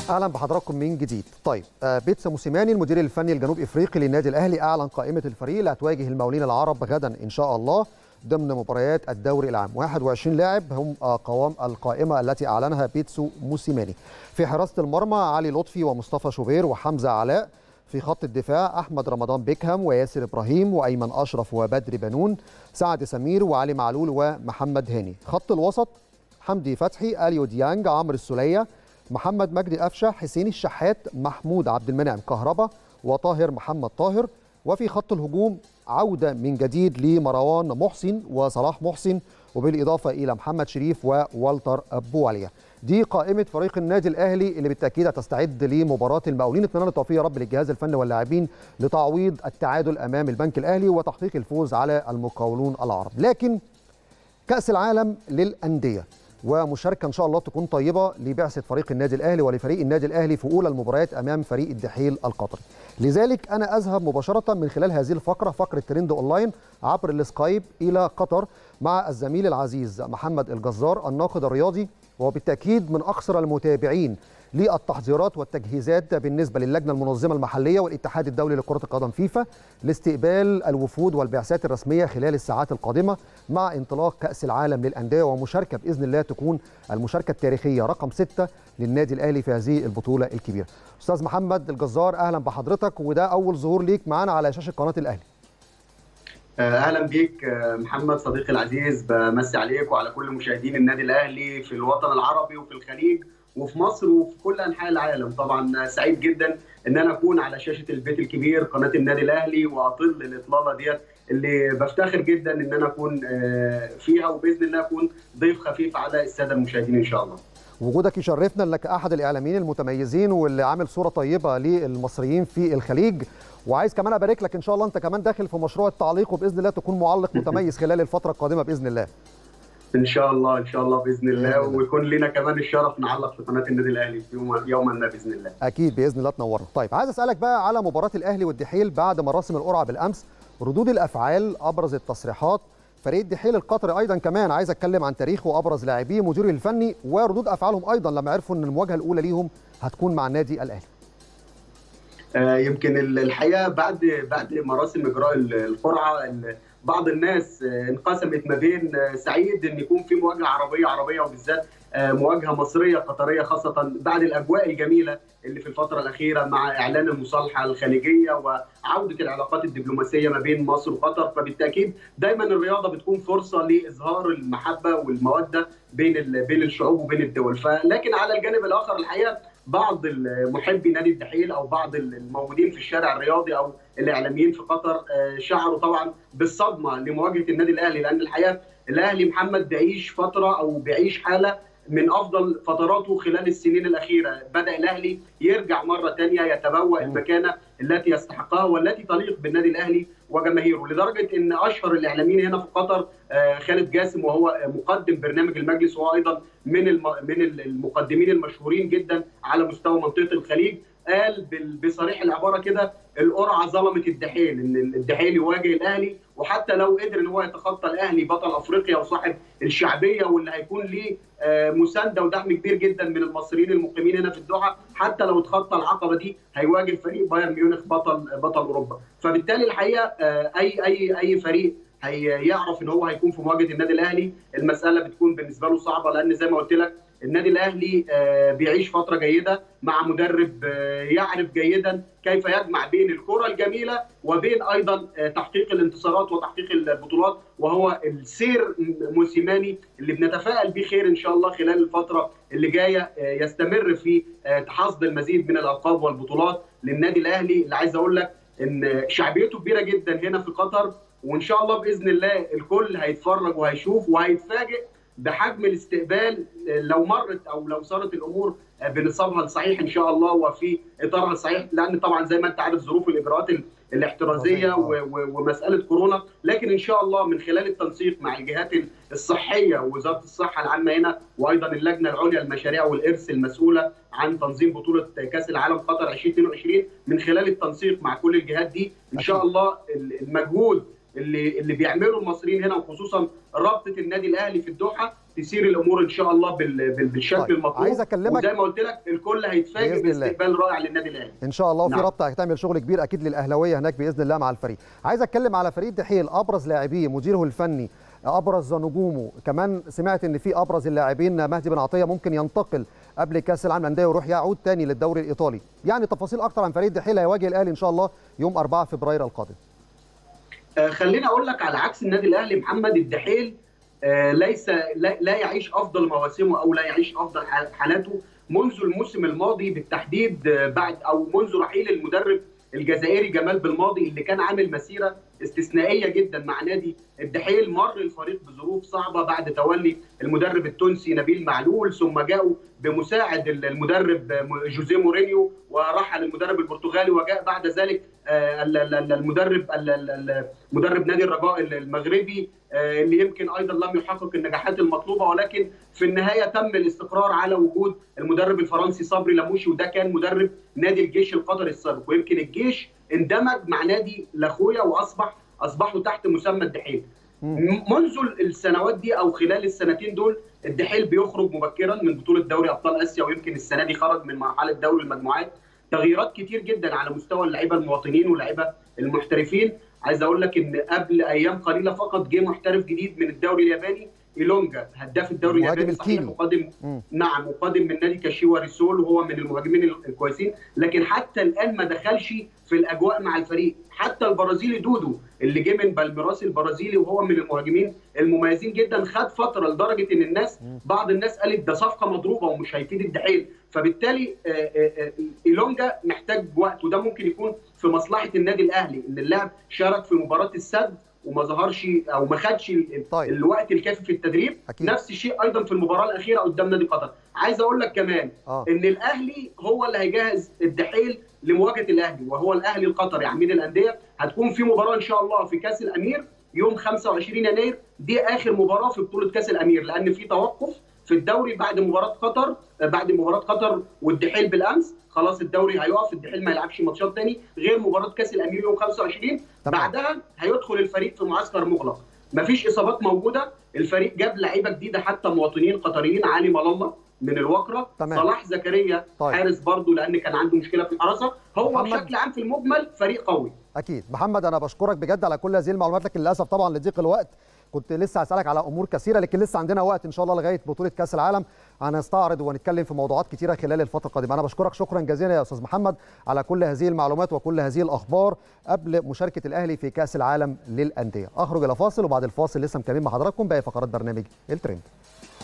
اهلا بحضراتكم من جديد طيب آه، بيتسا موسيماني المدير الفني الجنوب افريقي للنادي الاهلي اعلن قائمه الفريق اللي هتواجه المقاولين العرب غدا ان شاء الله ضمن مباريات الدوري العام 21 لاعب هم آه، قوام القائمه التي اعلنها بيتسو موسيماني في حراسه المرمى علي لطفي ومصطفى شوبير وحمزه علاء في خط الدفاع احمد رمضان بيكهام وياسر ابراهيم وايمن اشرف وبدر بنون سعد سمير وعلي معلول ومحمد هاني خط الوسط حمدي فتحي اليو ديانج عمرو السوليه محمد مجدي قفشه حسين الشحات محمود عبد المنعم كهربا وطاهر محمد طاهر وفي خط الهجوم عوده من جديد لمروان محسن وصلاح محسن وبالاضافه الى محمد شريف ووالتر بواليا دي قائمه فريق النادي الاهلي اللي بالتاكيد هتستعد لمباراه المقاولين نتمنى التوفيق يا رب للجهاز الفني واللاعبين لتعويض التعادل امام البنك الاهلي وتحقيق الفوز على المقاولون العرب لكن كاس العالم للانديه ومشاركه ان شاء الله تكون طيبه لبعثه فريق النادي الاهلي ولفريق النادي الاهلي في اولى المباريات امام فريق الدحيل القطري. لذلك انا اذهب مباشره من خلال هذه الفقره فقره ترند اونلاين عبر السكايب الى قطر مع الزميل العزيز محمد الجزار الناقد الرياضي وبالتاكيد من اكثر المتابعين للتحضيرات والتجهيزات بالنسبه للجنه المنظمه المحليه والاتحاد الدولي لكره القدم فيفا لاستقبال الوفود والبعثات الرسميه خلال الساعات القادمه مع انطلاق كاس العالم للانديه ومشاركه باذن الله تكون المشاركه التاريخيه رقم ستة للنادي الاهلي في هذه البطوله الكبيره. استاذ محمد الجزار اهلا بحضرتك وده اول ظهور ليك معانا على شاشه قناه الاهلي. اهلا بيك محمد صديقي العزيز بمسي عليك وعلى كل مشاهدين النادي الاهلي في الوطن العربي وفي الخليج وفي مصر وفي كل انحاء العالم طبعا سعيد جدا ان انا اكون على شاشه البيت الكبير قناه النادي الاهلي واطل الاطلاله ديت اللي بفتخر جدا ان انا اكون فيها وباذن الله اكون ضيف خفيف على الساده المشاهدين ان شاء الله وجودك يشرفنا انك احد الاعلاميين المتميزين واللي عامل صوره طيبه للمصريين في الخليج وعايز كمان ابارك لك ان شاء الله انت كمان داخل في مشروع التعليق وباذن الله تكون معلق متميز خلال الفتره القادمه باذن الله ان شاء الله ان شاء الله باذن الله ويكون لنا كمان الشرف نعلق في قناه النادي الاهلي في يوم يوما ما باذن الله اكيد باذن الله تنورنا طيب عايز اسالك بقى على مباراه الاهلي والدحيل بعد مراسم القرعه بالامس ردود الافعال ابرز التصريحات فريق الدحيل القطري ايضا كمان عايز اتكلم عن تاريخه وابرز لاعبيه مديره الفني وردود افعالهم ايضا لما عرفوا ان المواجهه الاولى ليهم هتكون مع النادي الاهلي آه يمكن الحقيقه بعد بعد مراسم اجراء القرعه بعض الناس انقسمت ما بين سعيد ان يكون في مواجهه عربيه عربيه وبالذات مواجهه مصريه قطريه خاصه بعد الاجواء الجميله اللي في الفتره الاخيره مع اعلان المصالحه الخليجيه وعوده العلاقات الدبلوماسيه ما بين مصر وقطر فبالتاكيد دايما الرياضه بتكون فرصه لاظهار المحبه والموده بين بين الشعوب وبين الدول فلكن على الجانب الاخر الحقيقه بعض محبي نادي الدحيل او بعض الموجودين في الشارع الرياضي او الاعلاميين في قطر شعروا طبعا بالصدمه لمواجهه النادي الاهلي لان الحقيقه الاهلي محمد بيعيش فتره او بيعيش حاله من افضل فتراته خلال السنين الاخيره بدا الاهلي يرجع مره ثانيه يتبوأ المكانه التي يستحقها والتي تليق بالنادي الاهلي وجماهيره لدرجه ان اشهر الاعلاميين هنا في قطر خالد جاسم وهو مقدم برنامج المجلس وهو ايضا من من المقدمين المشهورين جدا على مستوى منطقه الخليج قال بصريح العباره كده القرعه ظلمت الدحيل ان الدحيل يواجه الاهلي وحتى لو قدر ان هو يتخطى الاهلي بطل افريقيا وصاحب الشعبيه واللي هيكون ليه مسانده ودعم كبير جدا من المصريين المقيمين هنا في الدوحه حتى لو اتخطى العقبه دي هيواجه فريق بايرن ميونخ بطل بطل اوروبا فبالتالي الحقيقه اي اي اي فريق هيعرف ان هو هيكون في مواجهه النادي الاهلي المساله بتكون بالنسبه له صعبه لان زي ما قلت لك النادي الاهلي بيعيش فتره جيده مع مدرب يعرف جيدا كيف يجمع بين الكره الجميله وبين ايضا تحقيق الانتصارات وتحقيق البطولات وهو السير موسيماني اللي بنتفائل به خير ان شاء الله خلال الفتره اللي جايه يستمر في حصد المزيد من الالقاب والبطولات للنادي الاهلي اللي عايز اقول لك ان شعبيته كبيره جدا هنا في قطر وان شاء الله باذن الله الكل هيتفرج وهيشوف وهيتفاجئ بحجم الاستقبال لو مرت او لو صارت الامور بنصابها الصحيح ان شاء الله وفي اطارها الصحيح لان طبعا زي ما انت عارف ظروف الاجراءات الاحترازيه ومساله كورونا لكن ان شاء الله من خلال التنسيق مع الجهات الصحيه ووزاره الصحه العامه هنا وايضا اللجنه العليا للمشاريع والارث المسؤوله عن تنظيم بطوله كاس العالم قطر 2022 من خلال التنسيق مع كل الجهات دي ان شاء الله المجهود اللي اللي بيعمله المصريين هنا وخصوصا رابطه النادي الاهلي في الدوحه تسير الامور ان شاء الله بال- بال- بالشكل طيب، المطلوب عايز أكلمك- وزي ما قلت لك الكل هيتفاجئ بإذن الله. باستقبال رائع للنادي الاهلي ان شاء الله وفي نعم. رابطه هتعمل شغل كبير اكيد للاهلاويه هناك باذن الله مع الفريق عايز اتكلم على فريق دحيل ابرز لاعبيه مديره الفني ابرز نجومه كمان سمعت ان في ابرز اللاعبين مهدي بن عطيه ممكن ينتقل قبل كاس العالم للانديه ويروح يعود تاني للدوري الايطالي يعني تفاصيل اكتر عن فريق دحيل هيواجه الاهلي ان شاء الله يوم 4 فبراير القادم آه، خليني اقول لك على عكس النادي الاهلي محمد الدحيل آه، ليس لا, لا يعيش افضل مواسمه او لا يعيش افضل ح- حالاته منذ الموسم الماضي بالتحديد آه، بعد او منذ رحيل المدرب الجزائري جمال بالماضي اللي كان عامل مسيره استثنائيه جدا مع نادي الدحيل مر الفريق بظروف صعبه بعد تولي المدرب التونسي نبيل معلول ثم جاءوا بمساعد المدرب جوزيه مورينيو ورحل المدرب البرتغالي وجاء بعد ذلك آه، ال- ال- ال- المدرب ال- ال- ال- مدرب نادي الرجاء المغربي آه، اللي يمكن ايضا لم يحقق النجاحات المطلوبه ولكن في النهايه تم الاستقرار على وجود المدرب الفرنسي صبري لاموشي وده كان مدرب نادي الجيش القطري السابق ويمكن الجيش اندمج مع نادي لاخويا واصبح اصبحوا تحت مسمى الدحيل منذ السنوات دي او خلال السنتين دول الدحيل بيخرج مبكرا من بطوله دوري ابطال اسيا ويمكن السنه دي خرج من مرحله دوري المجموعات تغييرات كتير جدا على مستوى اللعيبه المواطنين واللعيبه المحترفين عايز اقول لك ان قبل ايام قليله فقط جه محترف جديد من الدوري الياباني ايلونجا هداف الدوري المهاجم الياباني صحيح الكيني. مقدم مم. نعم مقدم من نادي كاشيوا ريسول وهو من المهاجمين الكويسين لكن حتى الان ما دخلش في الاجواء مع الفريق حتى البرازيلي دودو اللي جه من بالميراس البرازيلي وهو من المهاجمين المميزين جدا خد فتره لدرجه ان الناس بعض الناس قالت ده صفقه مضروبه ومش هيفيد الدحيل فبالتالي آه، آه، آه، ايلونجا محتاج وقت وده ممكن يكون في مصلحه النادي الاهلي ان اللاعب شارك في مباراه السد وما ظهرش او ما خدش ال- طيب. الوقت الكافي في التدريب أكيد. نفس الشيء ايضا في المباراه الاخيره قدام نادي قطر عايز اقول لك كمان اه ان الاهلي هو اللي هيجهز الدحيل لمواجهه الاهلي وهو الاهلي القطري عميد الانديه هتكون في مباراه ان شاء الله في كاس الامير يوم 25 يناير دي اخر مباراه في بطوله كاس الامير لان في توقف في الدوري بعد مباراه قطر بعد مباراه قطر والدحيل بالامس خلاص الدوري هيقف الدحيل ما يلعبش ماتشات تاني غير مباراه كاس الامير يوم 25 تمام. بعدها هيدخل الفريق في معسكر مغلق مفيش اصابات موجوده الفريق جاب لعيبه جديده حتى مواطنين قطريين علي ملالة من الوكره تمام. صلاح زكريا طيب. حارس برضه لان كان عنده مشكله في الحراسه هو محمد. بشكل عام في المجمل فريق قوي اكيد محمد انا بشكرك بجد على كل هذه المعلومات لكن للاسف طبعا لضيق الوقت كنت لسه هسالك على امور كثيره لكن لسه عندنا وقت ان شاء الله لغايه بطوله كاس العالم هنستعرض ونتكلم في موضوعات كثيره خلال الفتره القادمه انا بشكرك شكرا جزيلا يا استاذ محمد على كل هذه المعلومات وكل هذه الاخبار قبل مشاركه الاهلي في كاس العالم للانديه اخرج الى فاصل وبعد الفاصل لسه مكملين مع حضراتكم باقي فقرات برنامج الترند